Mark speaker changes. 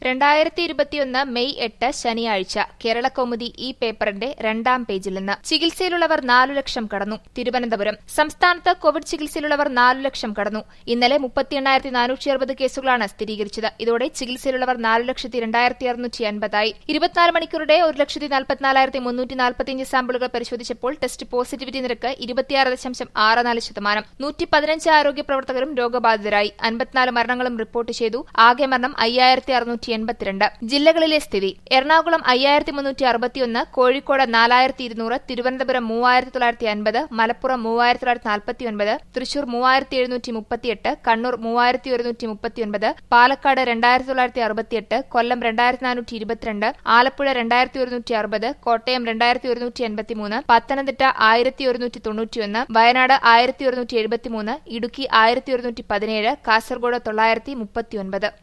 Speaker 1: രണ്ടായിരത്തി ഇരുപത്തിയൊന്ന് മെയ് എട്ട് ശനിയാഴ്ച കേരളകൗമുദി ഈ പേപ്പറിന്റെ രണ്ടാം പേജിൽ നിന്ന് ചികിത്സയിലുള്ളവർ നാലു ലക്ഷം കടന്നു തിരുവനന്തപുരം സംസ്ഥാനത്ത് കോവിഡ് ചികിത്സയിലുള്ളവർ നാലു ലക്ഷം കടന്നു ഇന്നലെ മുപ്പത്തി എണ്ണായിരത്തി നാനൂറ്റി അറുപത് കേസുകളാണ് സ്ഥിരീകരിച്ചത് ഇതോടെ ചികിത്സയിലുള്ളവർ നാലു ലക്ഷത്തി രണ്ടായിരത്തി അറുന്നൂറ്റി അൻപതായി ഇരുപത്തിനാല് മണിക്കൂറുടെ ഒരു ലക്ഷത്തി നാൽപ്പത്തിനാലായിരത്തി മുന്നൂറ്റി നാൽപ്പത്തിയഞ്ച് സാമ്പിളുകൾ പരിശോധിച്ചപ്പോൾ ടെസ്റ്റ് പോസിറ്റിവിറ്റി നിരക്ക് ഇരുപത്തിയാറ് ദശാംശം ആറ് നാല് ശതമാനം നൂറ്റി പതിനഞ്ച് ആരോഗ്യ പ്രവർത്തകരും രോഗബാധിതരായി അൻപത്തിനാല് മരണങ്ങളും റിപ്പോർട്ട് ചെയ്തു ആകെ മരണം അയ്യായിരത്തി അറുന്നൂറ്റി എൺപത്തിരണ്ട് ജില്ലകളിലെ സ്ഥിതി എറണാകുളം അയ്യായിരത്തി മുന്നൂറ്റി അറുപത്തിയൊന്ന് കോഴിക്കോട് നാലായിരത്തി ഇരുന്നൂറ് തിരുവനന്തപുരം മൂവായിരത്തി തൊള്ളായിരത്തി അൻപത് മലപ്പുറം മൂവായിരത്തി തൊള്ളായിരത്തി നാൽപ്പത്തിയൊൻപത് തൃശൂർ മൂവായിരത്തി എഴുന്നൂറ്റി മുപ്പത്തിയെട്ട് കണ്ണൂർ മൂവായിരത്തി ഒരുന്നൂറ്റി മുപ്പത്തിയൊൻപത് പാലക്കാട് രണ്ടായിരത്തി തൊള്ളായിരത്തി അറുപത്തിയെട്ട് കൊല്ലം രണ്ടായിരത്തി നാനൂറ്റി ഇരുപത്തിരണ്ട് ആലപ്പുഴ രണ്ടായിരത്തി ഒരുന്നൂറ്റി അറുപത് കോട്ടയം രണ്ടായിരത്തി ഒരുന്നൂറ്റി എൺപത്തിമൂന്ന് പത്തനംതിട്ട ആയിരത്തി ഒരുന്നൂറ്റി തൊണ്ണൂറ്റിയൊന്ന് വയനാട് ആയിരത്തി ഒരുന്നൂറ്റി എഴുപത്തിമൂന്ന് ഇടുക്കി ആയിരത്തി ഒരുന്നൂറ്റി പതിനേഴ് കാസർഗോഡ് തൊള്ളായിരത്തി മുപ്പത്തിയൊൻപത്